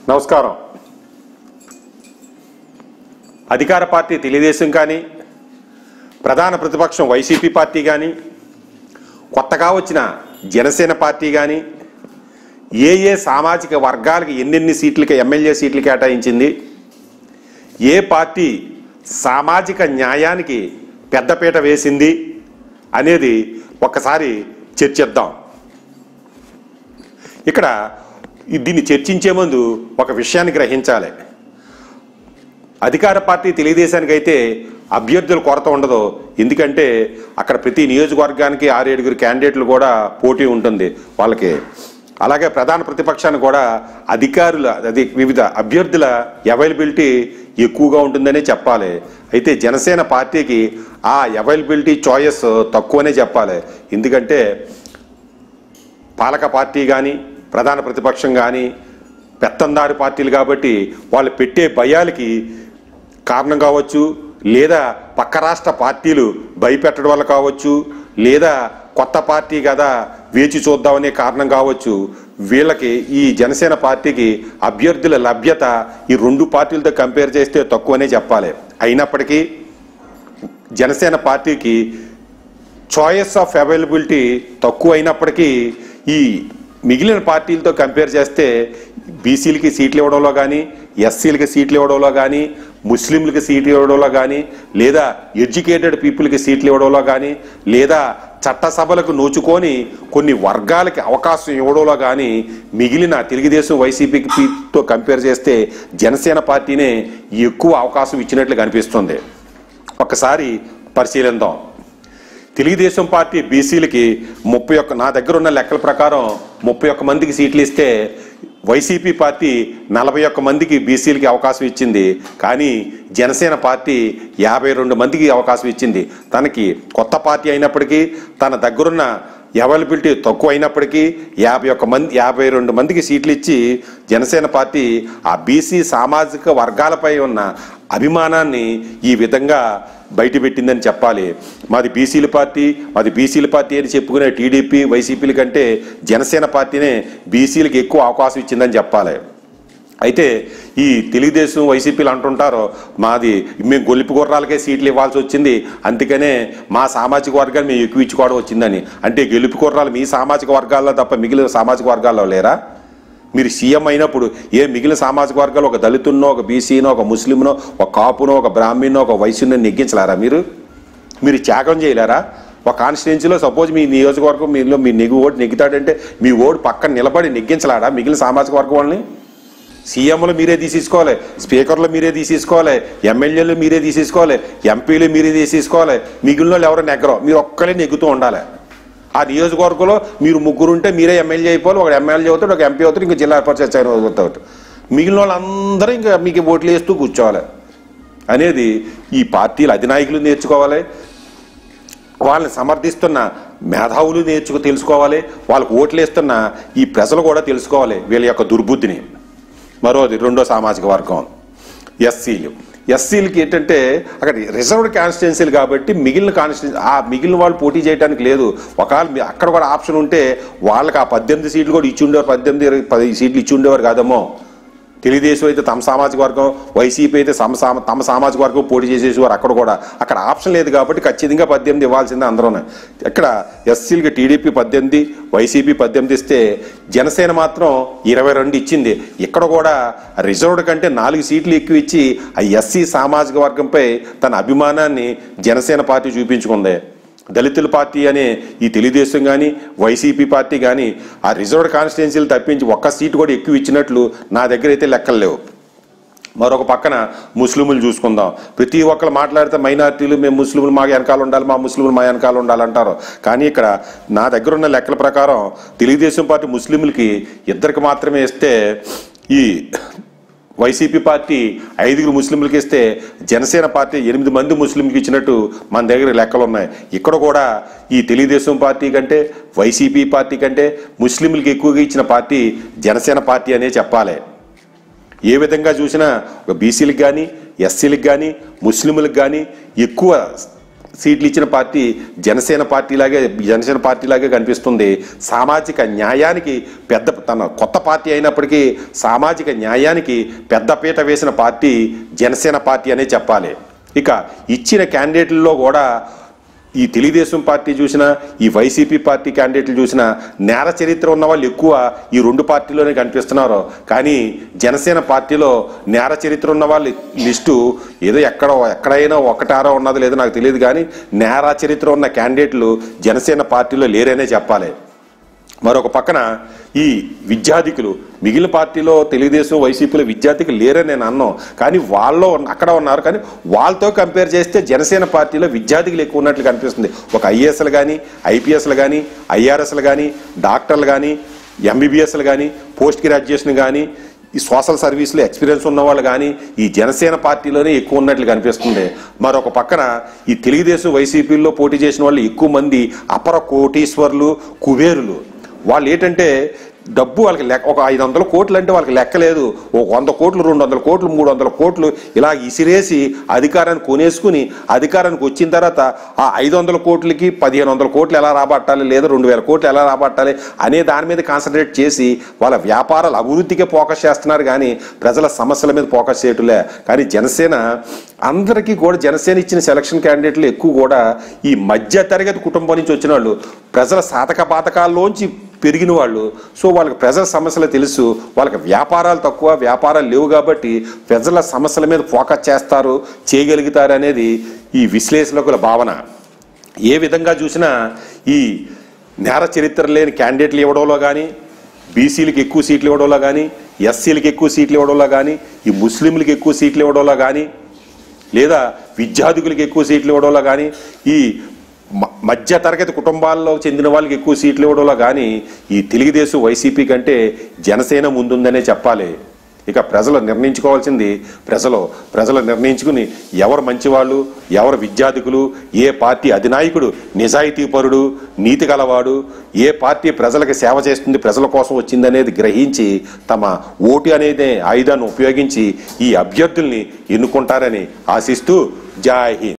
నమస్కారం అధికార పార్టీ తెలుగుదేశం కానీ ప్రధాన ప్రతిపక్షం వైసీపీ పార్టీ కానీ కొత్తగా వచ్చిన జనసేన పార్టీ కానీ ఏ ఏ సామాజిక వర్గాలకి ఎన్నెన్ని సీట్లకి ఎమ్మెల్యే సీట్లు కేటాయించింది ఏ పార్టీ సామాజిక న్యాయానికి పెద్దపీట వేసింది అనేది ఒక్కసారి చర్చిద్దాం ఇక్కడ ఈ- దీన్ని చర్చించే ముందు ఒక విషయాన్ని గ్రహించాలి అధికార పార్టీ తెలుగుదేశానికి అయితే అభ్యర్థుల కొరత ఉండదు ఎందుకంటే అక్కడ ప్రతి నియోజకవర్గానికి ఆరేడుగురు క్యాండిడేట్లు కూడా పోటీ ఉంటుంది వాళ్ళకి అలాగే ప్రధాన ప్రతిపక్షానికి కూడా అధికారుల అది వివిధ అభ్యర్థుల అవైలబిలిటీ ఎక్కువగా ఉంటుందనే చెప్పాలి అయితే జనసేన పార్టీకి ఆ అవైలబిలిటీ చాయిస్ తక్కువనే చెప్పాలి ఎందుకంటే పాలక పార్టీ కానీ ప్రధాన ప్రతిపక్షం కానీ పెత్తందారి పార్టీలు కాబట్టి వాళ్ళు పెట్టే భయాలకి కారణం కావచ్చు లేదా పక్క రాష్ట్ర పార్టీలు భయపెట్టడం వల్ల కావచ్చు లేదా కొత్త పార్టీ కదా వేచి చూద్దామనే కారణం కావచ్చు వీళ్ళకి ఈ జనసేన పార్టీకి అభ్యర్థుల లభ్యత ఈ రెండు పార్టీలతో కంపేర్ చేస్తే తక్కువనే చెప్పాలి అయినప్పటికీ జనసేన పార్టీకి చాయిస్ ఆఫ్ అవైలబిలిటీ తక్కువ అయినప్పటికీ ఈ మిగిలిన పార్టీలతో కంపేర్ చేస్తే బీసీలకి సీట్లు ఇవ్వడంలో కానీ ఎస్సీలకి సీట్లు ఇవ్వడంలో కానీ ముస్లింలకి సీట్లు ఇవ్వడంలో కానీ లేదా ఎడ్యుకేటెడ్ పీపుల్కి సీట్లు ఇవ్వడంలో కానీ లేదా చట్టసభలకు నోచుకొని కొన్ని వర్గాలకి అవకాశం ఇవ్వడంలో కానీ మిగిలిన తెలుగుదేశం వైసీపీకి తో కంపేర్ చేస్తే జనసేన పార్టీనే ఎక్కువ అవకాశం ఇచ్చినట్లు కనిపిస్తుంది ఒకసారి పరిశీలిద్దాం తెలుగుదేశం పార్టీ బీసీలకి ముప్పై ఒక్క నా దగ్గర ఉన్న లెక్కల ప్రకారం ముప్పై ఒక్క మందికి సీట్లు ఇస్తే వైసీపీ పార్టీ నలభై ఒక్క మందికి బీసీలకి అవకాశం ఇచ్చింది కానీ జనసేన పార్టీ యాభై రెండు మందికి అవకాశం ఇచ్చింది తనకి కొత్త పార్టీ అయినప్పటికీ తన దగ్గరున్న అవైలబిలిటీ తక్కువ అయినప్పటికీ యాభై ఒక్క మంది యాభై రెండు మందికి సీట్లు ఇచ్చి జనసేన పార్టీ ఆ బీసీ సామాజిక వర్గాలపై ఉన్న అభిమానాన్ని ఈ విధంగా బయటపెట్టిందని చెప్పాలి మాది బీసీల పార్టీ మాది బీసీల పార్టీ అని చెప్పుకునే టీడీపీ వైసీపీల కంటే జనసేన పార్టీనే బీసీలకు ఎక్కువ అవకాశం ఇచ్చిందని చెప్పాలి అయితే ఈ తెలుగుదేశం వైసీపీలు అంటుంటారు మాది మేము గొలిపి గుర్రాలకే సీట్లు ఇవ్వాల్సి వచ్చింది అందుకనే మా సామాజిక వర్గాన్ని మేము ఎక్కువ ఇచ్చుకోవడం వచ్చిందని అంటే గెలుపు గుర్రాలు మీ సామాజిక వర్గాల్లో తప్ప మిగిలిన సామాజిక వర్గాల్లో లేరా మీరు సీఎం అయినప్పుడు ఏ మిగిలిన సామాజిక వర్గాలు ఒక దళితున్నో ఒక బీసీనో ఒక ముస్లింనో ఒక కాపునో ఒక బ్రాహ్మణ్నో ఒక వైశ్యునో నెగ్గించలేరా మీరు మీరు త్యాగం చేయలేరా ఒక కాన్స్టిట్యున్సీలో సపోజ్ మీ నియోజకవర్గం మీలో మీ నెగ్గు ఓటు నెగ్గుతాడంటే మీ ఓటు పక్కన నిలబడి నెగ్గించలాడా మిగిలిన సామాజిక వర్గం వాళ్ళని సీఎంలు మీరే తీసేసుకోవాలి స్పీకర్లు మీరే తీసేసుకోవాలి ఎమ్మెల్యేలు మీరే తీసేసుకోవాలి ఎంపీలు మీరే తీసేసుకోవాలి మిగిలిన వాళ్ళు ఎవరు నెగ్గరు మీరు ఒక్కలే నెగ్గుతూ ఉండాలి ఆ నియోజకవర్గంలో మీరు ముగ్గురు ఉంటే మీరే ఎమ్మెల్యే అయిపోవాలి ఒక ఎమ్మెల్యే అవుతాడు ఒక ఎంపీ అవుతాడు ఇంకా జిల్లా పరిషత్ చైర్ అవుతాడు మిగిలిన వాళ్ళందరూ ఇంకా మీకు ఓట్లు వేస్తూ కూర్చోవాలి అనేది ఈ పార్టీల అధినాయకులు నేర్చుకోవాలి వాళ్ళని సమర్థిస్తున్న మేధావులు నేర్చుకు తెలుసుకోవాలి వాళ్ళకు ఓట్లు వేస్తున్న ఈ ప్రజలు కూడా తెలుసుకోవాలి వీళ్ళ యొక్క దుర్బుద్ధిని మరోది రెండో సామాజిక వర్గం ఎస్సీలు ఎస్సీలకి ఏంటంటే అక్కడ రిజర్వ్డ్ కాన్స్టిట్యున్సీలు కాబట్టి మిగిలిన కాన్స్టిట్యున్సీ ఆ మిగిలిన వాళ్ళు పోటీ చేయడానికి లేదు ఒకవేళ మీ- అక్కడ కూడా ఆప్షన్ ఉంటే వాళ్ళకి ఆ పద్దెనిమిది సీట్లు కూడా ఇచ్చి ఉండేవారు పద్దెనిమిది ఇరవై పది సీట్లు ఇచ్చి ఉండేవారు కాదమ్మో తెలుగుదేశం అయితే తమ సామాజిక వర్గం వైసీపీ అయితే తమ సామ తమ సామాజిక వర్గం పోటీ చేసేసేవారు అక్కడ కూడా అక్కడ ఆప్షన్ లేదు కాబట్టి ఖచ్చితంగా పద్దెనిమిది ఇవ్వాల్సిందే అందరూనే ఇక్కడ ఎస్సీలకి టీడీపీ పద్దెనిమిది వైసీపీ పద్దెనిమిది ఇస్తే జనసేన మాత్రం ఇరవై రెండు ఇచ్చింది ఇక్కడ కూడా రిజర్వ్డ్ కంటే నాలుగు సీట్లు ఎక్కువ ఇచ్చి ఆ ఎస్సీ సామాజిక వర్గంపై తన అభిమానాన్ని జనసేన పార్టీ చూపించుకుంది దళితుల పార్టీ అనే ఈ తెలుగుదేశం కానీ వైసీపీ పార్టీ కానీ ఆ రిజర్వ్డ్ కాన్స్టిట్యున్సీలు తప్పించి ఒక్క సీటు కూడా ఎక్కువ ఇచ్చినట్లు నా దగ్గర అయితే లెక్కలు లేవు మరొక పక్కన ముస్లింలు చూసుకుందాం ప్రతి ఒక్కరు మాట్లాడితే మైనార్టీలు మేము ముస్లింలు మా వెనకాల ఉండాలి మా ముస్లింలు మా వెనకాల ఉండాలంటారు కానీ ఇక్కడ నా దగ్గర ఉన్న లెక్కల ప్రకారం తెలుగుదేశం పార్టీ ముస్లింలకి ఇద్దరికి మాత్రమే ఇస్తే ఈ వైసీపీ పార్టీ ఐదుగురు ముస్లింలకు ఇస్తే జనసేన పార్టీ ఎనిమిది మంది ముస్లింకి ఇచ్చినట్టు మన దగ్గర లెక్కలు ఉన్నాయి ఇక్కడ కూడా ఈ తెలుగుదేశం పార్టీ కంటే వైసీపీ పార్టీ కంటే ముస్లింలకు ఎక్కువగా ఇచ్చిన పార్టీ జనసేన పార్టీ అనే చెప్పాలి ఏ విధంగా చూసినా ఒక బీసీలకు కానీ ఎస్సీలకు కానీ ముస్లింలకు కానీ ఎక్కువ సీట్లు ఇచ్చిన పార్టీ జనసేన పార్టీలాగే జనసేన పార్టీలాగే కనిపిస్తుంది సామాజిక న్యాయానికి పెద్ద తన కొత్త పార్టీ అయినప్పటికీ సామాజిక న్యాయానికి పెద్దపీట వేసిన పార్టీ జనసేన పార్టీ అనే చెప్పాలి ఇక ఇచ్చిన క్యాండిడేట్లలో కూడా ఈ తెలుగుదేశం పార్టీ చూసినా ఈ వైసీపీ పార్టీ క్యాండిడేట్లు చూసినా నేర చరిత్ర ఉన్న వాళ్ళు ఎక్కువ ఈ రెండు పార్టీలోనే కనిపిస్తున్నారు కానీ జనసేన పార్టీలో నేర చరిత్ర ఉన్న వాళ్ళ లిస్టు ఏదో ఎక్కడ ఎక్కడైనా ఒకటారో ఉన్నది లేదో నాకు తెలియదు కానీ నేర చరిత్ర ఉన్న క్యాండిడేట్లు జనసేన పార్టీలో లేరనే చెప్పాలి మరొక పక్కన ఈ విద్యార్థికులు మిగిలిన పార్టీలో తెలుగుదేశం వైసీపీలో విద్యార్థికులు లేరని నేను అన్నాం కానీ వాళ్ళు ఉన్న- అక్కడ ఉన్నారు కానీ వాళ్ళతో కంపేర్ చేస్తే జనసేన పార్టీలో విద్యార్థికులు ఎక్కువ ఉన్నట్లు కనిపిస్తుంది ఒక ఐఏఎస్లు కానీ ఐపీఎస్లు కానీ ఐఆర్ఎస్లు కానీ డాక్టర్లు కానీ ఎంబీబీఎస్లు కానీ పోస్ట్ గ్రాడ్యుయేషన్ కానీ ఈ సోషల్ సర్వీస్లో ఎక్స్పీరియన్స్ ఉన్న వాళ్ళు కానీ ఈ జనసేన పార్టీలోనే ఎక్కువ ఉన్నట్లు కనిపిస్తుంది మరొక పక్కన ఈ తెలుగుదేశం వైసీపీల్లో పోటీ చేసిన వాళ్ళు ఎక్కువ మంది అపర కోటీశ్వర్లు కుబేరులు వాళ్ళు ఏంటంటే డబ్బు వాళ్ళకి లెక్క ఒక ఐదు వందల కోట్లు అంటే వాళ్ళకి లెక్క లేదు ఒక వంద కోట్లు రెండు వందల కోట్లు మూడు వందల కోట్లు ఇలా ఇసిరేసి అధికారాన్ని కొనేసుకుని అధికారానికి వచ్చిన తర్వాత ఆ ఐదు వందల కోట్లకి పదిహేను వందల కోట్లు ఎలా రాబట్టాలి లేదా రెండు వేల కోట్లు ఎలా రాబట్టాలి అనే దాని మీద కాన్సన్ట్రేట్ చేసి వాళ్ళ వ్యాపారాల అభివృద్ధికే ఫోకస్ చేస్తున్నారు కానీ ప్రజల సమస్యల మీద ఫోకస్ చేయటంలే కానీ జనసేన అందరికీ కూడా జనసేన ఇచ్చిన సెలక్షన్ క్యాండిడేట్లు ఎక్కువ కూడా ఈ మధ్య తరగతి కుటుంబం నుంచి వచ్చిన వాళ్ళు ప్రజల సాధక బాధకాల్లోంచి పెరిగిన వాళ్ళు సో వాళ్ళకి ప్రజల సమస్యలు తెలుసు వాళ్ళకి వ్యాపారాలు తక్కువ వ్యాపారాలు లేవు కాబట్టి ప్రజల సమస్యల మీద ఫోకస్ చేస్తారు చేయగలుగుతారు అనేది ఈ విశ్లేషకుల భావన ఏ విధంగా చూసినా ఈ నేర చరిత్ర లేని క్యాండిడేట్లు ఇవ్వడంలో కానీ బీసీలకు ఎక్కువ సీట్లు ఇవ్వడంలో కానీ ఎస్సీలకు ఎక్కువ సీట్లు ఇవ్వడంలో కానీ ఈ ముస్లింలకు ఎక్కువ సీట్లు ఇవ్వడంలో కానీ లేదా విద్యార్థికులకు ఎక్కువ సీట్లు ఇవ్వడంలో కానీ ఈ మ- మధ్య తరగతి కుటుంబాల్లో చెందిన వాళ్ళకి ఎక్కువ సీట్లు ఇవ్వడంలో కానీ ఈ తెలుగుదేశం వైసీపీ కంటే జనసేన ముందుందనే చెప్పాలి ఇక ప్రజలు నిర్ణయించుకోవాల్సింది ప్రజలు ప్రజలు నిర్ణయించుకుని ఎవరు మంచివాళ్ళు ఎవరు విద్యార్థికులు ఏ పార్టీ అధినాయకుడు నిజాయితీపరుడు నీతి గలవాడు ఏ పార్టీ ప్రజలకు సేవ చేస్తుంది ప్రజల కోసం వచ్చిందనేది గ్రహించి తమ ఓటు అనేది ఆయుధాన్ని ఉపయోగించి ఈ అభ్యర్థుల్ని ఎన్నుకుంటారని ఆశిస్తూ జై హింద్